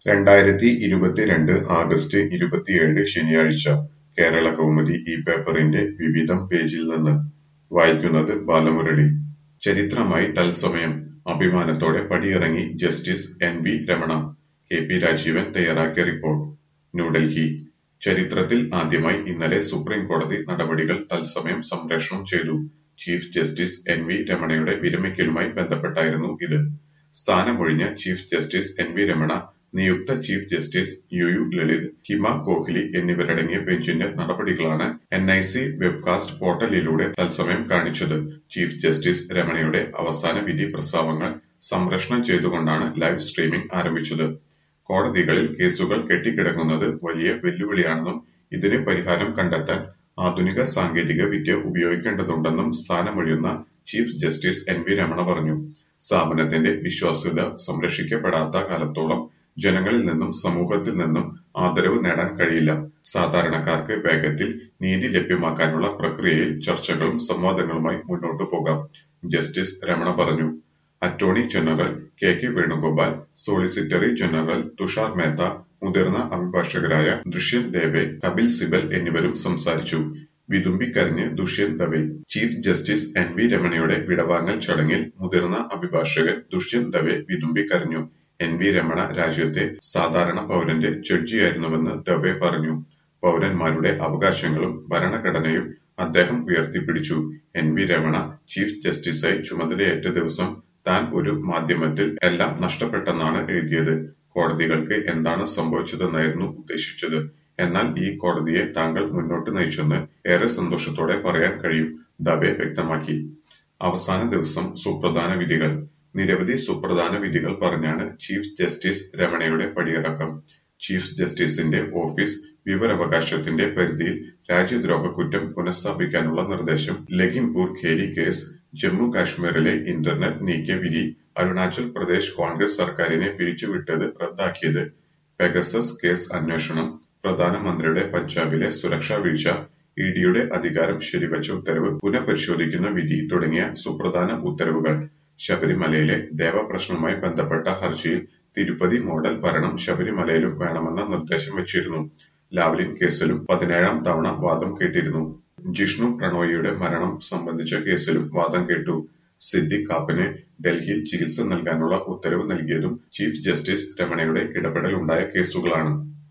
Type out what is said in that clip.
രണ്ടായിരത്തി ഇരുപത്തിരണ്ട് ആഗസ്റ്റ് ഇരുപത്തിയേഴ് ശനിയാഴ്ച കേരളകൗമുദി ഈ പേപ്പറിന്റെ വിവിധം പേജിൽ നിന്ന് വായിക്കുന്നത് ബാലമുരളി ചരിത്രമായി തത്സമയം അഭിമാനത്തോടെ പടിയിറങ്ങി justice N V Ramana K P Rajeevan തയ്യാറാക്കിയ റിപ്പോർട്ട് ന്യൂഡൽഹി ചരിത്രത്തിൽ ആദ്യമായി ഇന്നലെ സുപ്രീം കോടതി നടപടികൾ തത്സമയം സംപ്രേഷണം ചെയ്തു ചീഫ് ജസ്റ്റിസ് എൻ വി രമണയുടെ വിരമിക്കലുമായി ബന്ധപ്പെട്ടായിരുന്നു ഇത് സ്ഥാനമൊഴിഞ്ഞ chief justice N V Ramana നിയുക്ത chief justice U U Lalit Hima Kohli എന്നിവരടങ്ങിയ ബെഞ്ചിന്റെ നടപടികളാണ് എൻ ഐ സി വെബ്കാസ്റ്റ് പോർട്ടലിലൂടെ തത്സമയം കാണിച്ചത് ചീഫ് ജസ്റ്റിസ് രമണയുടെ അവസാന വിധി പ്രസ്താവങ്ങൾ സംപ്രേഷണം ചെയ്തുകൊണ്ടാണ് ലൈവ് സ്ട്രീമിംഗ് ആരംഭിച്ചത് കോടതികളിൽ കേസുകൾ കെട്ടിക്കിടക്കുന്നത് വലിയ വെല്ലുവിളിയാണെന്നും ഇതിന് പരിഹാരം കണ്ടെത്താൻ ആധുനിക സാങ്കേതിക വിദ്യ ഉപയോഗിക്കേണ്ടതുണ്ടെന്നും സ്ഥാനമൊഴിയുന്ന chief justice N V Ramana പറഞ്ഞു സ്ഥാപനത്തിന്റെ വിശ്വാസ്യത സംരക്ഷിക്കപ്പെടാത്ത കാലത്തോളം ജനങ്ങളിൽ നിന്നും സമൂഹത്തിൽ നിന്നും ആദരവ് നേടാൻ കഴിയില്ല സാധാരണക്കാർക്ക് വേഗത്തിൽ നീതി ലഭ്യമാക്കാനുള്ള പ്രക്രിയയിൽ ചർച്ചകളും സംവാദങ്ങളുമായി മുന്നോട്ടു പോകാം ജസ്റ്റിസ് രമണ പറഞ്ഞു attorney general K K Venugopal solicitor general Tushar Mehta മുതിർന്ന അഭിഭാഷകരായ ദുഷ്യന്ത് ദേവെ കപിൽ സിബൽ എന്നിവരും സംസാരിച്ചു വിതുമ്പിക്കരഞ്ഞ് Dushyant Dave chief justice N V രമണയുടെ വിടവാങ്ങൽ ചടങ്ങിൽ മുതിർന്ന അഭിഭാഷകൻ ദുഷ്യന്ത് ദവെ വിതുമ്പിക്കരഞ്ഞു എൻ വി രമണ രാജ്യത്തെ സാധാരണ പൗരന്റെ ജഡ്ജിയായിരുന്നുവെന്ന് ദവെ പറഞ്ഞു പൗരന്മാരുടെ അവകാശങ്ങളും ഭരണഘടനയും അദ്ദേഹം ഉയർത്തിപ്പിടിച്ചു എൻ വി രമണ ചീഫ് ജസ്റ്റിസായി ചുമതലയേറ്റ ദിവസം താൻ ഒരു മാധ്യമത്തിൽ എല്ലാം നഷ്ടപ്പെട്ടെന്നാണ് എഴുതിയത് കോടതികൾക്ക് എന്താണ് സംഭവിച്ചതെന്നായിരുന്നു ഉദ്ദേശിച്ചത് എന്നാൽ ഈ കോടതിയെ താങ്കൾ മുന്നോട്ട് നയിച്ചെന്ന് ഏറെ സന്തോഷത്തോടെ പറയാൻ കഴിയും ദബെ വ്യക്തമാക്കി അവസാന ദിവസം സുപ്രധാന വിധികൾ നിരവധി സുപ്രധാന വിധികൾ പറഞ്ഞാണ് ചീഫ് ജസ്റ്റിസ് രമണയുടെ പടിയിറക്കം ചീഫ് ജസ്റ്റിസിന്റെ ഓഫീസ് വിവരാവകാശത്തിന്റെ പരിധിയിൽ രാജ്യദ്രോഹ കുറ്റം പുനഃസ്ഥാപിക്കാനുള്ള നിർദ്ദേശം ലഖിംപൂർ ഖേരി കേസ് ജമ്മു കാശ്മീരിലെ ഇന്റർനെറ്റ് നീക്കിയ വിധി അരുണാചൽ പ്രദേശ് കോൺഗ്രസ് സർക്കാരിനെ പിരിച്ചുവിട്ടത് റദ്ദാക്കിയത് പെഗസസ് കേസ് അന്വേഷണം പ്രധാനമന്ത്രിയുടെ പഞ്ചാബിലെ സുരക്ഷാ വീഴ്ച ഇ ഡിയുടെ അധികാരം ശരിവച്ച ഉത്തരവ് പുനഃപരിശോധിക്കുന്ന വിധി തുടങ്ങിയ സുപ്രധാന ഉത്തരവുകൾ ശബരിമലയിലെ ദേവപ്രശ്നവുമായി ബന്ധപ്പെട്ട ഹർജിയിൽ തിരുപ്പതി മോഡൽ ഭരണം ശബരിമലയിലും വേണമെന്ന നിർദ്ദേശം വച്ചിരുന്നു ലാവ്ലിൻ കേസിലും പതിനേഴാം തവണ വാദം കേട്ടിരുന്നു ജിഷ്ണു പ്രണോയിയുടെ മരണം സംബന്ധിച്ച കേസിലും വാദം കേട്ടു സിദ്ദിഖ് കാപ്പന് ഡൽഹിയിൽ ചികിത്സ നൽകാനുള്ള ഉത്തരവ് നൽകിയതും ചീഫ് ജസ്റ്റിസ് രമണയുടെ ഇടപെടലുണ്ടായ കേസുകളാണ്